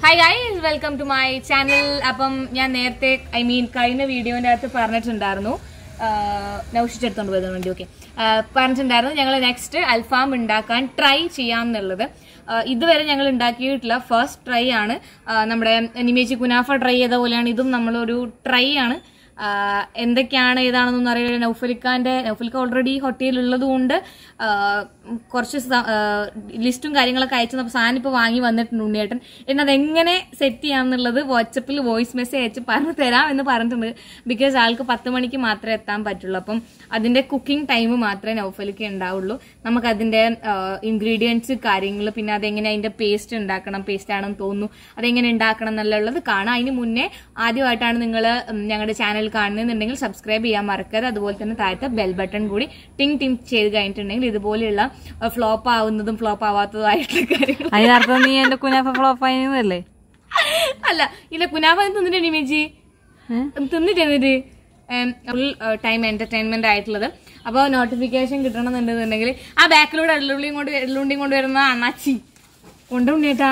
Hi guys welcome to my channel അപ്പം ഞാൻ നേരത്തെ ഐ മീൻ കഴിഞ്ഞ വീഡിയോന്റെ അകത്ത് പറഞ്ഞിട്ടുണ്ടായിരുന്നു നൗഷിച്ചെടുത്തോണ്ട് പോയത് വേണ്ടി ഓക്കെ പറഞ്ഞിട്ടുണ്ടായിരുന്നു ഞങ്ങൾ നെക്സ്റ്റ് അൽഫാം ഉണ്ടാക്കാൻ ട്രൈ ചെയ്യാമെന്നുള്ളത് ആ, ഇതുവരെ ഞങ്ങൾ ഉണ്ടാക്കിയിട്ടില്ല ഫസ്റ്റ് ട്രൈ ആണ് ആ, നമ്മുടെ നിമേജി കുനാഫ ട്രൈ ചെയ്ത പോലെയാണ് ഇതും നമ്മളൊരു ട്രൈ ആണ് ആ, എന്തൊക്കെയാണ് ഏതാണെന്നൊന്നും അറിയില്ല നൗഫലിക്കാന്റെ നൗഫലിക്ക ഓൾറെഡി ഹോട്ടലിലുള്ളത് കൊണ്ട് ആ, കുറച്ച് സ- ആ, ലിസ്റ്റും കാര്യങ്ങളൊക്കെ അയച്ചു അപ്പോൾ സാധനം ഇപ്പോൾ വാങ്ങി വന്നിട്ടുണ്ട് ഉണ്ണിയേട്ടൻ എന്നെ അതെങ്ങനെ സെറ്റ് ചെയ്യാമെന്നുള്ളത് വാട്സപ്പിൽ വോയിസ് മെസ്സേജ് അയച്ച് പറഞ്ഞു തരാം എന്ന് പറഞ്ഞിട്ടുണ്ട് ബിക്കോസ് ആൾക്ക് പത്ത് മണിക്ക് മാത്രമേ എത്താൻ പറ്റുള്ളൂ അപ്പം അതിന്റെ കുക്കിംഗ് ടൈം മാത്രമേ നൗഫലിക്ക് ഉണ്ടാവുള്ളൂ നമുക്ക് അതിന്റെ ഇൻഗ്രീഡിയൻസ് കാര്യങ്ങൾ പിന്നെ അതെങ്ങനെ അതിന്റെ പേസ്റ്റ് ഉണ്ടാക്കണം പേസ്റ്റ് ആണെന്ന് തോന്നുന്നു അതെങ്ങനെ ഉണ്ടാക്കണം എന്നുള്ളത് കാണാം അതിന് മുന്നേ ആദ്യമായിട്ടാണ് നിങ്ങൾ ഞങ്ങളുടെ ചാനൽ കാണുന്നുണ്ടെങ്കിൽ സബ്സ്ക്രൈബ് ചെയ്യാൻ മറക്കരുത് അതുപോലെ തന്നെ താഴത്തെ ബെൽ ബട്ടൺ കൂടി ടിങ് ടിങ് ചെയ്ത് കഴിഞ്ഞിട്ടുണ്ടെങ്കിൽ ഇതുപോലെയുള്ള ഫ്ലോപ്പ് ആവുന്നതും ഫ്ലോപ്പ് ആവാത്തതുമായിട്ടുള്ള കാര്യങ്ങൾ അതിനർത്ഥം നീ എന്റെ കുനാഫ ഫ്ലോപ്പ് ആയിരുന്നല്ലേ അല്ല ഇല്ല കുനാഫ തിന്നിട്ട് ഇമേജി തിന്നിട്ട് എന്നിട്ട് ഫുൾ ടൈം എന്റർടൈൻമെന്റ് ആയിട്ടുള്ളത് അപ്പോൾ നോട്ടിഫിക്കേഷൻ കിട്ടണമെന്നുണ്ടെന്നുണ്ടെങ്കിൽ ആ ബാക്കിലൂടെ എള്ളുള്ളിയും കൊണ്ട് എള്ളുണ്ടിയും കൊണ്ട് വരുന്ന അണ്ണാച്ചി കൊണ്ടുണ്ടേട്ടാ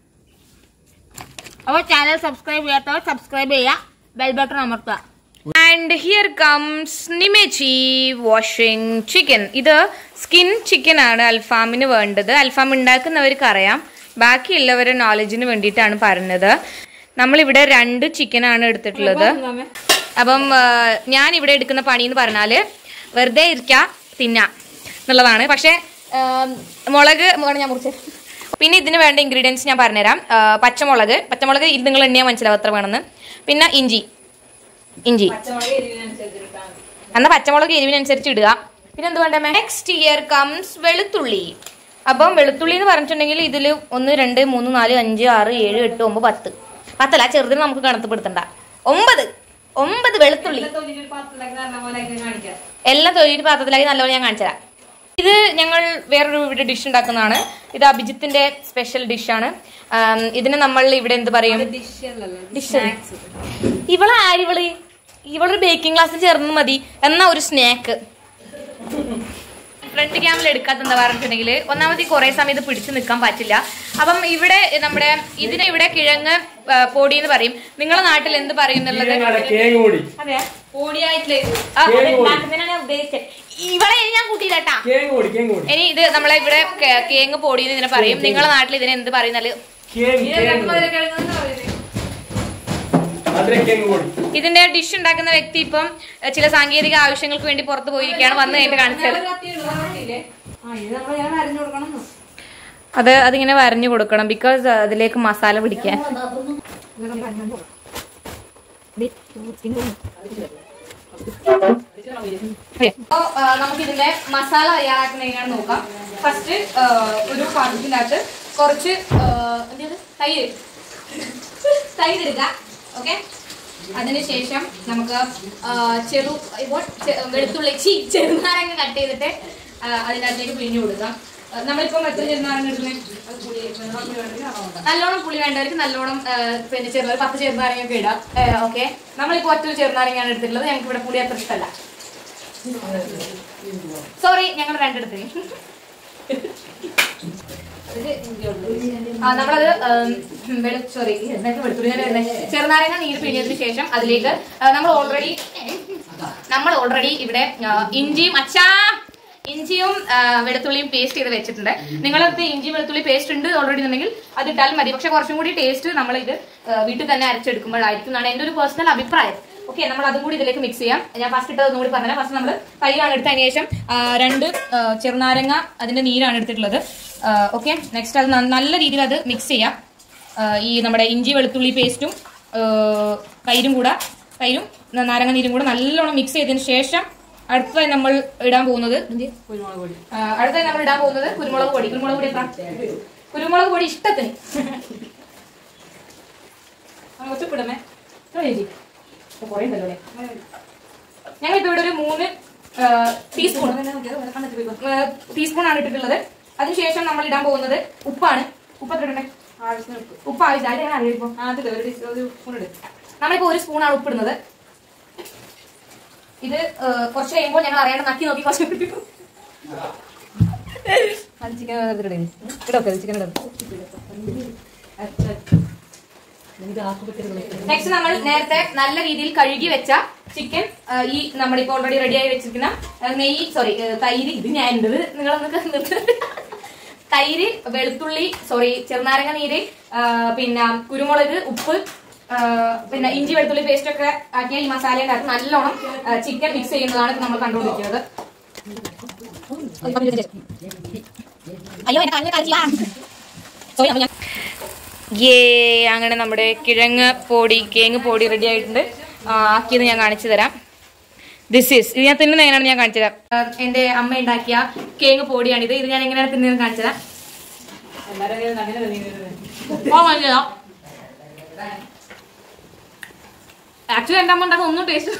അപ്പോൾ ചാനൽ സബ്സ്ക്രൈബ് ചെയ്യാത്തവർ സബ്സ്ക്രൈബ് ചെയ്യുക ബെൽ ബട്ടൺ അമർത്തുക ആൻഡ് ഹിയർ കംസ് നിമേച്ചി വാഷിംഗ് ചിക്കൻ ഇത് സ്കിൻ ചിക്കൻ ആണ് അൽഫാമിന് വേണ്ടത് അൽഫാം ഉണ്ടാക്കുന്നവർക്ക് അറിയാം ബാക്കിയുള്ളവരുടെ നോളജിന് വേണ്ടിയിട്ടാണ് പറഞ്ഞത് നമ്മളിവിടെ രണ്ട് ചിക്കൻ ആണ് എടുത്തിട്ടുള്ളത് അപ്പം ആ, ഞാൻ ഇവിടെ എടുക്കുന്ന പണി എന്ന് പറഞ്ഞാല് വെറുതെ ഇരിക്ക തിന്ന എന്നുള്ളതാണ് പക്ഷെ ആ, മുളക് മുളക് ഞാൻ മുറിച്ച് പിന്നെ ഇതിന് വേണ്ട ഇൻഗ്രീഡിയൻസ് ഞാൻ പറഞ്ഞുതരാം ആ, പച്ചമുളക് പച്ചമുളക് ഇത് നിങ്ങൾ എണ്ണിയാൽ മനസ്സിലാവും എത്ര വേണമെന്ന് പിന്നെ ഇഞ്ചി ഇഞ്ചി എന്നാ പച്ചമുളക് എരിവിനനുസരിച്ച് ഇടുക പിന്നെ എന്ത് വേണ്ട നെക്സ്റ്റ് ഇയർ കംസ് വെളുത്തുള്ളി അപ്പം വെളുത്തുള്ളി എന്ന് പറഞ്ഞിട്ടുണ്ടെങ്കിൽ ഇതിൽ ഒന്ന് രണ്ട് മൂന്ന് നാല് അഞ്ച് ആറ് ഏഴ് എട്ട് ഒമ്പത് പത്ത് പത്തല്ല ചെറുതിന് നമുക്ക് കണക്കപ്പെടുത്തണ്ട ഒമ്പത് ഒമ്പത് വെളുത്തുള്ളി എല്ലാം തൊഴിൽ പാത്രത്തിലാക്കി നല്ലപോലെ ഞാൻ കാണിച്ചു തരാം ഇത് ഞങ്ങൾ വേറൊരു ഇവിടെ ഡിഷ് ഉണ്ടാക്കുന്നതാണ് ഇത് അഭിജിത്തിന്റെ സ്പെഷ്യൽ ഡിഷാണ് ഇതിന് നമ്മൾ ഇവിടെ എന്ത് പറയും ഡിഷ് ഇവളെ ആരിവള് ഇവളൊരു ബേക്കിംഗ് ക്ലാസ്സിൽ ചേർന്ന് മതി എന്നാ ഒരു സ്നാക്ക് ഫ്രണ്ട് ക്യാമിൽ എടുക്കാത്ത എന്താ പറഞ്ഞിട്ടുണ്ടെങ്കിൽ ഒന്നാമത് ഈ കുറെ സമയം ഇത് പിടിച്ചു നിൽക്കാൻ പറ്റില്ല അപ്പം ഇവിടെ നമ്മുടെ ഇതിനെ ഇവിടെ കിഴങ്ങ് ആ, പൊടി എന്ന് പറയും നിങ്ങളെ നാട്ടിൽ എന്ത് പറയും എന്നുള്ളത് കേക്ക് പൊടി അതെ പൊടിയായിട്ടില്ല ആ, അതെ, ഉണ്ടാക്കുന്നതിനാണ് ഞാൻ ഉദ്ദേശിച്ചത് ഇവളെ ഇനി ഞാൻ കൂട്ടിയില്ലാട്ടാ കേക്ക് പൊടി കേക്ക് പൊടി ഇനി ഇത് നമ്മളെ ഇവിടെ കേ- കേങ്ങ് പൊടി എന്ന് ഇതിനെ പറയും നിങ്ങളെ നാട്ടിൽ ഇതിനെ എന്ത് പറയുന്നാല് കേക്ക് കേക്ക് അതിലെ കേക്ക് പൊടി ഇതിന്റെ ഡിഷ് ഉണ്ടാക്കുന്ന വ്യക്തി ഇപ്പം എ, ചില സാങ്കേതിക ആവശ്യങ്ങൾക്ക് വേണ്ടി പുറത്തു പോയിരിക്കുകയാണ് വന്ന് കഴിഞ്ഞിട്ട് കാണിച്ചത് അത് അതിങ്ങനെ വരഞ്ഞു കൊടുക്കണം ബിക്കോസ് അതിലേക്ക് മസാല പിടിക്കാൻ അപ്പോ, ആ, നമുക്ക് ഇതിന്റെ മസാല തയ്യാറാക്കുന്ന എങ്ങനെയാണെന്ന് നോക്കാം ഫസ്റ്റ് ഒരു പാത്രത്തിനകത്ത് കുറച്ച് ആ, എന്താണ്? തൈര് തൈര് എടുക്കുക ഓക്കെ അതിനുശേഷം നമുക്ക് ആ, ചെറു ഇപ്പോൾ ചെ- വെളുത്തുള്ളി ചീ ചെറുനാരങ്ങ കട്ട് ചെയ്തിട്ട് ആ, അതിനകത്തേക്ക് പിഴിഞ്ഞു കൊടുക്കാം ആ, നമ്മളിപ്പം എത്ര ചെറുനാരങ്ങ എടുക്കുന്നത് നല്ലോണം പുളി വേണ്ടവർക്ക് നല്ലോണം ആ, പിന്നെ ചെറുനാരങ്ങ പത്ത് ചെറുനാരങ്ങ ഒക്കെ ഇടാം ഓക്കെ നമ്മളിപ്പോൾ ഒറ്റ ചെറുനാരങ്ങയാണ് എടുത്തിട്ടുള്ളത് ഞങ്ങൾക്ക് ഇവിടെ പുളി അത്ര ഇഷ്ടമല്ല സോറി ഞങ്ങൾ രണ്ടെടുത്ത് ആ നമ്മളത് സോറി ചെറുനാരങ്ങ നീര് പിഴിഞ്ഞതിന് ശേഷം അതിലേക്ക് ആ, നമ്മൾ ഓൾറെഡി നമ്മൾ ഓൾറെഡി ഇവിടെ ആ, ഇഞ്ചിയും അച്ചാ ഇഞ്ചിയും ആ, വെളുത്തുള്ളിയും പേസ്റ്റ് ചെയ്ത് വെച്ചിട്ടുണ്ട് നിങ്ങളടുത്ത് ഇഞ്ചി വെളുത്തുള്ളി പേസ്റ്റ് ഉണ്ട് ഓൾറെഡി ഉണ്ടെങ്കിൽ അത് ഇട്ടാലും മതി പക്ഷെ കുറച്ചും കൂടി ടേസ്റ്റ് നമ്മൾ ഇത് ആ, വീട്ടിൽ തന്നെ അരച്ചെടുക്കുമ്പോഴായിരിക്കും എന്നാണ് എൻ്റെ ഒരു പേഴ്സണൽ അഭിപ്രായം ഓക്കെ നമ്മൾ അതും കൂടി ഇതിലേക്ക് മിക്സ് ചെയ്യാം ഞാൻ ഫസ്റ്റ് ഇട്ടത് ഒന്നുകൂടി പറഞ്ഞാൽ ഫസ്റ്റ് നമ്മൾ തൈരാണ് എടുത്തതിന് ശേഷം ആ, രണ്ട് ആ, ചെറുനാരങ്ങ അതിന്റെ നീരാണ് എടുത്തിട്ടുള്ളത് ഓക്കെ നെക്സ്റ്റ് അത് ന- നല്ല രീതിയിൽ അത് മിക്സ് ചെയ്യാം ആ, ഈ നമ്മുടെ ഇഞ്ചി വെളുത്തുള്ളി പേസ്റ്റും തൈരും കൂടെ തൈരും ന- നാരങ്ങ നീരും കൂടെ നല്ലോണം മിക്സ് ചെയ്തതിന് ശേഷം അടുത്തതായി നമ്മൾ ഇടാൻ പോകുന്നത് ആ, അടുത്തതായി നമ്മൾ ഇടാൻ പോകുന്നത് കുരുമുളക് പൊടി കുരുമുളക് പൊടി എത്ര കുരുമുളക് പൊടി ഇഷ്ടത്തിന് ഒറ്റപ്പെടമേ ചേച്ചി കുറേ ഉണ്ടല്ലോ അല്ലേ ഞങ്ങളിപ്പോ ഇവിടെ ഒരു മൂന്ന് ടീസ്പൂൺ ടീസ്പൂൺ ആണ് ഇട്ടിട്ടുള്ളത് അതിനുശേഷം നമ്മൾ ഇടാൻ പോകുന്നത് ഉപ്പാണ് ഉപ്പ് എത്ര ഇടണ്ടേ ഉപ്പ് ആവശ്യമായിട്ട് ഞാൻ അറിയിപ്പോ നമ്മളിപ്പോ ഒരു സ്പൂണാണ് ഉപ്പിടുന്നത് ഇത് ആ, കുറച്ച് കഴിയുമ്പോൾ ഞങ്ങൾ അറിയാണ്ട് നക്കി നോക്കി കുറച്ച് ഇട്ടിട്ടു. ചിക്കൻ ഇടൊക്കെ ചിക്കൻ ഇടും നെക്സ്റ്റ് നമ്മൾ നേരത്തെ നല്ല രീതിയിൽ കഴുകി വെച്ച ചിക്കൻ ഈ നമ്മുടെ ഇപ്പോൾ ഓൾറെഡി റെഡിയായി വെച്ചിരിക്കുന്ന ആ, നെയ്യ് സോറി തൈര് ഇത് ഞാൻ ഉണ്ട് നിങ്ങളൊന്നൊക്കെ നിർത്ത്. തൈര് വെളുത്തുള്ളി സോറി ചെറുനാരങ്ങ നീര് ആ, പിന്നെ കുരുമുളക് ഉപ്പ് ആ, പിന്നെ ഇഞ്ചി വെളുത്തുള്ളി പേസ്റ്റ് ഒക്കെ ആക്കിയ ഈ മസാലയുടെ അകത്ത് നല്ലോണം ചിക്കൻ മിക്സ് ചെയ്യുന്നതാണ് ഇപ്പൊ നമ്മൾ കണ്ടുകൊണ്ടിരിക്കുന്നത് അയ്യോ എന്നെ കണ്ണ് കാണിച്ചില്ല. Sorry, അപ്പൊ ഞാൻ ഏ അങ്ങനെ നമ്മുടെ കിഴങ്ങ് പൊടി കേങ്ങ് പൊടി റെഡി ആയിട്ടുണ്ട് ആ, ആക്കിയത് ഞാൻ കാണിച്ചു തരാം ദിസ് ഈസ് ഇത് ഞാൻ തിന്നുന്ന എങ്ങനെയാണ് ഞാൻ കാണിച്ചു തരാം ആ, എന്റെ അമ്മ ഉണ്ടാക്കിയ കേങ്ങ് പൊടിയാണിത് ഇത് ഞാൻ എങ്ങനെയാണ് തിന്നുന്നത് കാണിച്ചു തരാം ആക്ച്വലി എന്റെ അമ്മ ഉണ്ടാക്കുന്ന ഒന്നും ടേസ്റ്റ്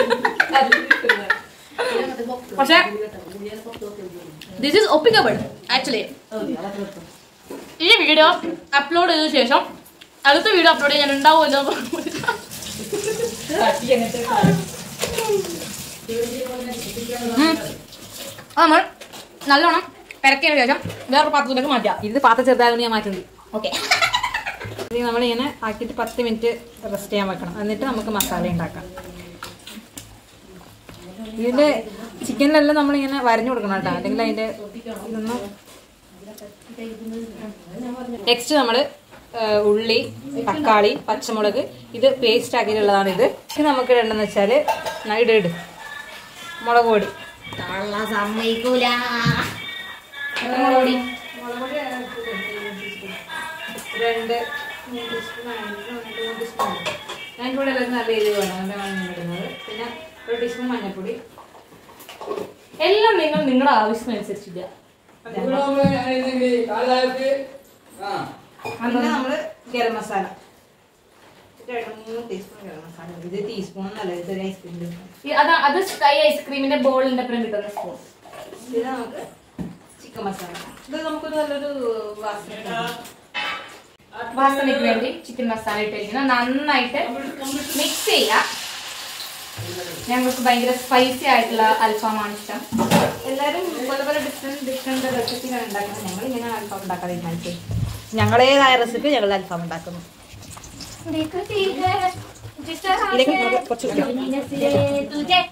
പക്ഷെ ദിസ് ഈസ് ഒപ്പിക്കബിൾ ആക്ച്വലി ഈ വീഡിയോ അപ്ലോഡ് ചെയ്ത ശേഷം അടുത്ത വീഡിയോ അപ്ലോഡ് ചെയ്യാൻ ഉണ്ടാവുമല്ലോ നമ്മൾ നല്ലോണം പെരക്കിയതിന് ശേഷം വേറൊരു പാത്രത്തിലേക്ക് മാറ്റാം ഇത് പാത്രം ചെറുതായതുകൊണ്ട് ഞാൻ മാറ്റുന്നത് ഓക്കെ ഇത് നമ്മളിങ്ങനെ ആക്കിയിട്ട് പത്ത് മിനിറ്റ് റെസ്റ്റ് ചെയ്യാൻ വെക്കണം എന്നിട്ട് നമുക്ക് മസാല ഉണ്ടാക്കാം ഇതിന്റെ ചിക്കനിലെല്ലാം നമ്മളിങ്ങനെ വരഞ്ഞു കൊടുക്കണം കേട്ടോ അല്ലെങ്കിൽ അതിന്റെ ഇതൊന്നും നെക്സ്റ്റ് നമ്മൾ ഉള്ളി തക്കാളി പച്ചമുളക് ഇത് പേസ്റ്റ് ആക്കിയിട്ടുള്ളതാണ് ഇത് ഇത് നമുക്ക് ഇടേണ്ടതെന്ന് വെച്ചാൽ ഇട് ഇട് മുളക് പൊടി സമ്മതിക്കൂല മുളക് പൊടി രണ്ട് മൂന്ന് ടീസ്പൂൺ മൂന്ന് ടീസ്പൂൺ ഞാൻ കൂടെ എല്ലാം നല്ല എരിവ് വേണം അതുകൊണ്ടാണ് ഞാൻ ഇടുന്നത് പിന്നെ ഒരു ടീസ്പൂൺ മഞ്ഞൾപ്പൊടി എല്ലാം നിങ്ങൾ നിങ്ങളുടെ ആവശ്യത്തിനനുസരിച്ചില്ല പിന്നെ നമ്മള് ഗരം മസാല ഇത് രണ്ട് മൂന്ന് ടീസ്പൂൺ ഗരം മസാല ഇത് ടീസ്പൂൺ എന്നല്ല ഇത് ഒരു ഐസ്ക്രീം ഈ അതാ അത് സ്കൈ ഐസ്ക്രീമിന്റെ ബോളിന്റെ അപ്പുറം കിട്ടുന്ന സ്പൂൺ ഇത് നമുക്ക് ചിക്കൻ മസാല ഇത് നമുക്കൊരു നല്ലൊരു വാസന വാസനയ്ക്ക് വേണ്ടി ചിക്കൻ മസാല ഇട്ടിരിക്കുന്നത് നന്നായിട്ട് മിക്സ് ചെയ്യുക ഞങ്ങൾക്ക് ഭയങ്കര സ്പൈസി ആയിട്ടുള്ള അൽഫാമാണ് ഇഷ്ടം എല്ലാവരും പല പല ഡിഫറെന്റ് ഡിഫറെന്റ് റെസിപ്പികൾ ഉണ്ടാക്കുന്നത് ഞങ്ങൾ ഇങ്ങനെ അൽഫാം ഉണ്ടാക്കാൻ തീരുമാനിച്ചു ഞങ്ങളുടേതായ റെസിപ്പി ഞങ്ങൾ അൽഫാം ഉണ്ടാക്കുന്നു ഇതിലേക്ക് നമുക്ക് കുറച്ച് ഇടാം.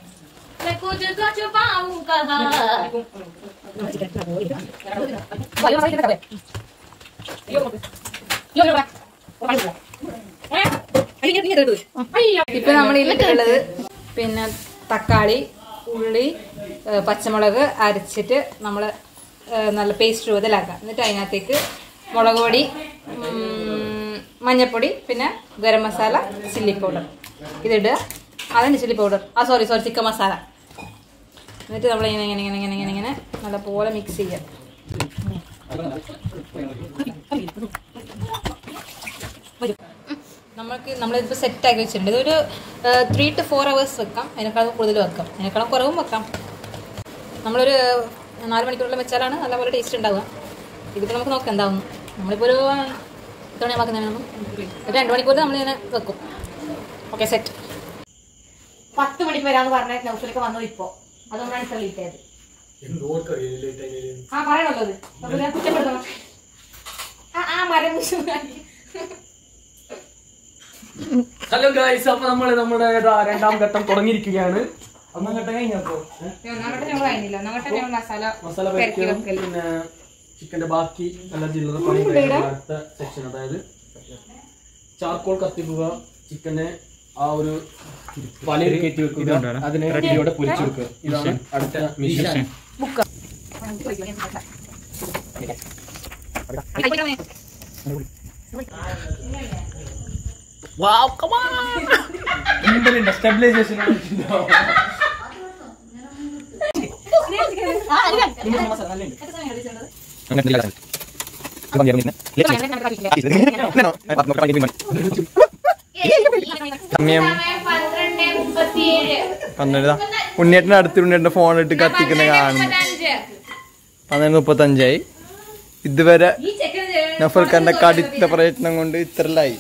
ഇപ്പൊ നമ്മൾ ഇതിലുള്ളത് പിന്നെ തക്കാളി ഉള്ളി ഏ, പച്ചമുളക് അരച്ചിട്ട് നമ്മൾ നല്ല പേസ്റ്റ് രൂപത്തിലാക്കാം എന്നിട്ട് അതിനകത്തേക്ക് മുളക് പൊടി ഉം, മഞ്ഞൾപ്പൊടി പിന്നെ ഗരം മസാല ചില്ലി പൗഡർ ഇതിടുക അതിന് ചില്ലി പൗഡർ ആ സോറി സോറി ചിക്കൻ മസാല എന്നിട്ട് നമ്മൾ ഇങ്ങനെ ഇങ്ങനെ ഇങ്ങനെ ഇങ്ങനെ ഇങ്ങനെ ഇങ്ങനെ നല്ല പോലെ മിക്സ് ചെയ്യാം നമുക്ക് നമ്മളിപ്പോൾ സെറ്റ് ആക്കി വെച്ചിട്ടുണ്ട് ഇതൊരു ത്രീ ടു ഫോർ അവേഴ്സ് വെക്കാം അതിനേക്കാളും കൂടുതൽ വെക്കാം അതിനേക്കാളും കുറവും വെക്കാം നമ്മളൊരു നാല് മണിക്കൂറിലും വെച്ചാലാണ് നല്ലപോലെ ടേസ്റ്റ് ഉണ്ടാവുക ഇതിപ്പോൾ നമുക്ക് നോക്കാം എന്താവും നമ്മളിപ്പോൾ ഒരു എത്ര മണിയാക്കുന്നതിന് ഒരു രണ്ട് മണിക്കൂർ നമ്മളിങ്ങനെ വെക്കും ഓക്കെ സെറ്റ് പത്ത് മണിക്ക് വരാന്ന് പറഞ്ഞ നൗഫലൊക്കെ വന്നത് ഇപ്പോ അതുകൊണ്ടാണ് ഇത്ര ലേറ്റ് ആയത് ആ പറയണല്ലോ അത് അപ്പൊ ഞാൻ കുറ്റപ്പെടുത്തണം ആ ആ മരം കുശുമാക്കി. ഹലോ ഗൈസ് അപ്പൊ നമ്മള് നമ്മുടെ ഇതാ രണ്ടാം ഘട്ടം തുടങ്ങിയിരിക്കുകയാണ് ഒന്നാം ഘട്ടം കഴിഞ്ഞപ്പോ ഏ? ഒന്നാം ഘട്ടം ഞങ്ങൾ കഴിഞ്ഞില്ല ഒന്നാം ഘട്ടം ഞങ്ങൾ മസാല മസാല പെരക്കി പരിക്കലും വെക്കൽ പിന്നെ ചിക്കന്റെ ബാക്കി എല്ലാ ജില്ലയുടെ പണി കഴിഞ്ഞ അടുത്ത സെക്ഷൻ അതായത് ചാർക്കോൾ കത്തിക്കുക ചിക്കനെ ആ ഒരു വലയിൽ കയറ്റി വെക്കുക അതിനെ റെഡിയോടെ പൊരിച്ചെടുക്കുക ഇതാണ് അടുത്ത മിഷൻ സ്റ്റെബിലൈസേഷൻ സമയം പന്ത്രണ്ട് മുപ്പത്തിയേഴ് പന്ത്രണ്ട് ഉണ്ണിയേട്ടൻ്റെ അടുത്ത് ഉണ്ണിയേട്ടൻ്റെ ഫോൺ ഇട്ട് കത്തിക്കുന്ന കാണുന്നു മുപ്പത്തഞ്ച് പന്ത്രണ്ട് മുപ്പത്തഞ്ചായി ഇതുവരെ ഈ ചെക്കൻ നഫർഖാന്റെ കടുത്ത പ്രയത്നം കൊണ്ട് ഇത്രലായി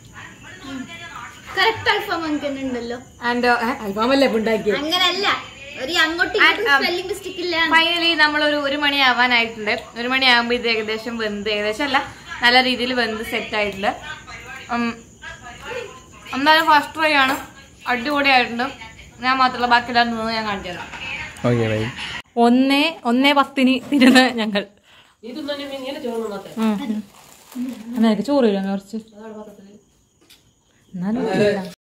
കറക്റ്റ് അൽഫാം ഉണ്ടല്ലോ ആൻഡ് അൽഫാമല്ലേ ഇപ്പൊ ഉണ്ടാക്കിയത് അങ്ങനല്ല ഒരു അങ്ങോട്ടും ഇങ്ങോട്ടും സ്പെല്ലിംഗ് മിസ്റ്റേക്ക് ഇല്ല ഫൈനലി നമ്മളൊരു ഒരു മണി ആവാനായിട്ടുണ്ട് ഒരു മണി ആകുമ്പോൾ ഇത് ഏകദേശം വെന്ത് ഏകദേശം അല്ല നല്ല രീതിയിൽ വെന്ത് സെറ്റ് ആയിട്ടുണ്ട് ഉം, എന്തായാലും ഫസ്റ്റ് ട്രൈ ആണ് അടിപൊളിയായിട്ടുണ്ട് ഞാൻ മാത്രമല്ല ബാക്കി എല്ലാവരും നിന്ന് ഞാൻ കാണിച്ചു തരാം ഓക്കെ ബൈ ഒന്നേ ഒന്നേ പത്തിന് ഇരുന്ന് ഞങ്ങൾ നിനക്ക് ചോറ് തരാം കുറച്ച് എന്നാലും